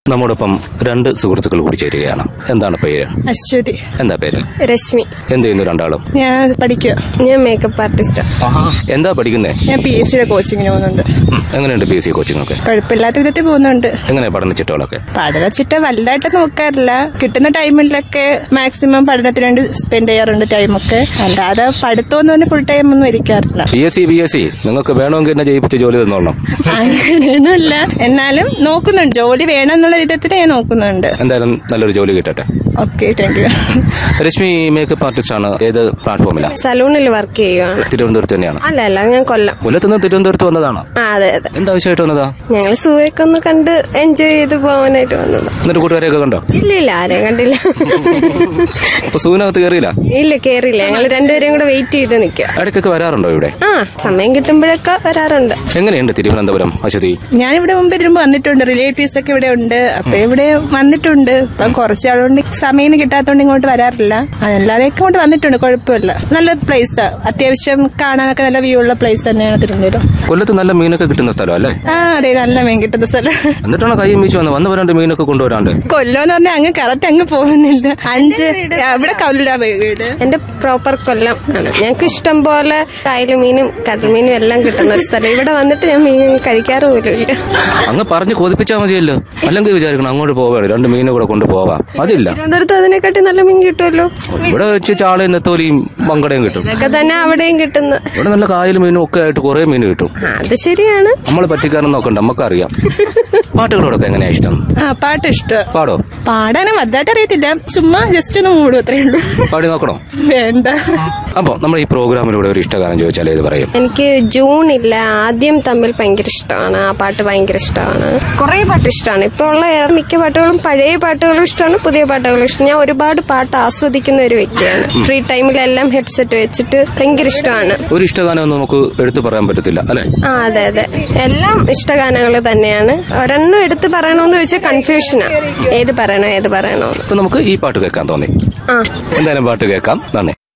നമ്മോടൊപ്പം രണ്ട് സുഹൃത്തുക്കൾ കൂടി ചേരുകയാണ് എന്താണ് പേര് അശ്വതി എന്താ പേര് രശ്മി എന്ത് ചെയ്യുന്നു രണ്ടാളും ഞാൻ പഠിക്കുക ഞാൻ മേക്കപ്പ് ആർട്ടിസ്റ്റാണ് എന്താ പഠിക്കുന്നേ ഞാൻ പി എസ് സിയുടെ കോച്ചിങ്ങിന് പോകുന്നുണ്ട് ഉം, എങ്ങനെയുണ്ട് പി എസ് സി കോച്ചിങ് ഒക്കെ കുഴപ്പമില്ലാത്ത വിധത്തിൽ പോകുന്നുണ്ട് എങ്ങനെ പഠനച്ചിട്ടുകളൊക്കെ പഠനച്ചിട്ട് വലുതായിട്ട് നോക്കാറില്ല കിട്ടുന്ന ടൈമിലൊക്കെ മാക്സിമം പഠനത്തിന് വേണ്ടി സ്പെൻഡ് ചെയ്യാറുണ്ട് ടൈമൊക്കെ അല്ലാതെ പഠിത്തമൊന്നും തന്നെ ഫുൾ ടൈം ഒന്നും ഇരിക്കാറില്ല P S C B S C നിങ്ങൾക്ക് വേണമെങ്കിൽ എന്നെ ജയിപ്പിച്ച് ജോലി തന്നോളണം അങ്ങനെയൊന്നുമില്ല എന്നാലും നോക്കുന്നുണ്ട് ജോലി വേണം എന്നുള്ള വിധത്തിൽ ഞാൻ നോക്കുന്നുണ്ട് എന്തായാലും നല്ലൊരു ജോലി കിട്ടട്ടെ okay thank you Rashmi makeup artist ആണ് ഏത് പ്ലാറ്റ്ഫോമിലാണ് സലൂണിൽ വർക്ക് ചെയ്യുവാണ് തിരുവനന്തപുരത്ത് തന്നെയാണ് അല്ല അല്ല ഞാൻ കൊല്ലം കൊല്ലത്തുനിന്ന് തിരുവനന്തപുരത്ത് വന്നതാണ് ആ അതെ അതെ എന്താവശ്യമായിട്ട് വന്നതാ ഞങ്ങൾ സൂയൊക്കെ ഒന്ന് കണ്ട് എൻജോയ് ചെയ്ത് പോകാനായിട്ട് വന്നത് എന്നിട്ട് കൂട്ടുകാരെയൊക്കെ കണ്ടോ ഇല്ല ഇല്ല ആരെയും കണ്ടില്ല അപ്പൊ സൂവിനകത്ത് കയറിയില്ല ഇല്ല കേറിയില്ല ഞങ്ങൾ രണ്ടുപേരെയും കൂടെ വെയിറ്റ് ചെയ്ത് നിൽക്കുക ഇടയ്ക്കൊക്കെ വരാറുണ്ടോ ഇവിടെ ആ സമയം കിട്ടുമ്പോഴൊക്കെ വരാറുണ്ട് എങ്ങനെയുണ്ട് തിരുവനന്തപുരം അശ്വതി ഞാനിവിടെ മുമ്പ് ഇതിനുമ്പ് വന്നിട്ടുണ്ട് റിലേറ്റീവ്സ് ഒക്കെ ഇവിടെ ഉണ്ട് അപ്പൊ ഇവിടെ വന്നിട്ടുണ്ട് ഇപ്പം കുറച്ചാളുകൊണ്ട് സമയം കിട്ടാത്തോണ്ട് ഇങ്ങോട്ട് വരാറില്ല അതല്ലാതെയൊക്കെ ഇങ്ങോട്ട് വന്നിട്ടുണ്ട് കുഴപ്പമില്ല നല്ല പ്ലേസ് അത്യാവശ്യം കാണാനൊക്കെ നല്ല വ്യൂ ഉള്ള പ്ലേസ് തന്നെയാണ് തിരുവനന്തപുരം കൊല്ലത്ത് നല്ല മീനൊക്കെ കിട്ടുന്ന സ്ഥലം അല്ലേ ആ അതെ നല്ല മീൻ കിട്ടുന്ന സ്ഥലം എന്നിട്ടാണ് കൈ മീച്ചു വന്ന് വന്ന് വരാണ്ട് മീനൊക്കെ കൊണ്ടുവരാണ്ട് കൊല്ലം എന്ന് പറഞ്ഞാൽ അങ്ങ് കറക്റ്റ് അങ്ങ് പോകുന്നില്ല അഞ്ച് ഇവിടെ കൗലുടാ വീട് എന്റെ പ്രോപ്പർ കൊല്ലം ആണ് ഞങ്ങൾക്ക് ഇഷ്ടം പോലെ കായൽ മീനും കടൽ മീനും എല്ലാം കിട്ടുന്ന ഒരു സ്ഥലം ഇവിടെ വന്നിട്ട് ഞാൻ മീൻ കഴിക്കാറ് പോലും ഇല്ല അങ്ങ് പറഞ്ഞ് കൊതിപ്പിച്ചാൽ മതിയല്ലോ അല്ലെങ്കിൽ വിചാരിക്കണം അങ്ങോട്ട് പോവാണ് രണ്ട് മീനും കൂടെ കൊണ്ടുപോവാം അതില്ല തിരുവനന്തപുരത്ത് അതിനെക്കാട്ടി നല്ല മീൻ കിട്ടുമല്ലോ ഇവിടെ വെച്ച് ചാളയും നെത്തോലിയും പങ്കടയും കിട്ടും ഇതൊക്കെ തന്നെ അവിടെയും കിട്ടുന്ന ഇവിടെ നല്ല കായലും മീനും ഒക്കെ ആയിട്ട് കുറെ മീൻ കിട്ടും ആ, അത് ശരിയാണ് നമ്മൾ പറ്റിക്കാരൻ നോക്കണ്ട നമുക്കറിയാം പാട്ടുകളോടൊക്കെ എങ്ങനെയാ ഇഷ്ടം ആ പാട്ട് ഇഷ്ടം പാടോ പാടാനും വലുതായിട്ട് അറിയത്തില്ല ചുമ്മാ ജസ്റ്റ് ഒന്ന് മൂടും അത്രേ ഉള്ളൂ പാടി നോക്കണോ വേണ്ട അപ്പോ നമ്മൾ ഈ പ്രോഗ്രാമിലൂടെ ഒരു ഇഷ്ടഗാനം ചോദിച്ചാൽ ഏത് പറയും എനിക്ക് ജൂൺ ഇല്ല ആദ്യം തമ്മിൽ ഭയങ്കര ഇഷ്ടമാണ് ആ പാട്ട് ഭയങ്കര ഇഷ്ടമാണ് കുറേ പാട്ട് ഇഷ്ടമാണ് ഇപ്പോൾ ഉള്ള ഏറെ മിക്ക പാട്ടുകളും പഴയ പാട്ടുകളും ഇഷ്ടമാണ് പുതിയ പാട്ടുകളും ഇഷ്ടം ഞാൻ ഒരുപാട് പാട്ട് ആസ്വദിക്കുന്ന ഒരു വ്യക്തിയാണ് ഫ്രീ ടൈമിലെല്ലാം ഹെഡ്സെറ്റ് വെച്ചിട്ട് ഭയങ്കര ഇഷ്ടമാണ് ഒരു ഇഷ്ടഗാനം ഒന്നും നമുക്ക് എടുത്തു പറയാൻ പറ്റത്തില്ല അല്ലെ ആ അതെ അതെ എല്ലാം ഇഷ്ടഗാനങ്ങൾ തന്നെയാണ് ഒരെണ്ണം എടുത്ത് പറയണമെന്ന് ചോദിച്ചാൽ കൺഫ്യൂഷനാണ് ഏത് പറയണോ ഏത് പറയണോ അപ്പൊ നമുക്ക് ഈ പാട്ട് കേൾക്കാൻ തോന്നി ആ എന്തായാലും പാട്ട് കേൾക്കാം നന്ദി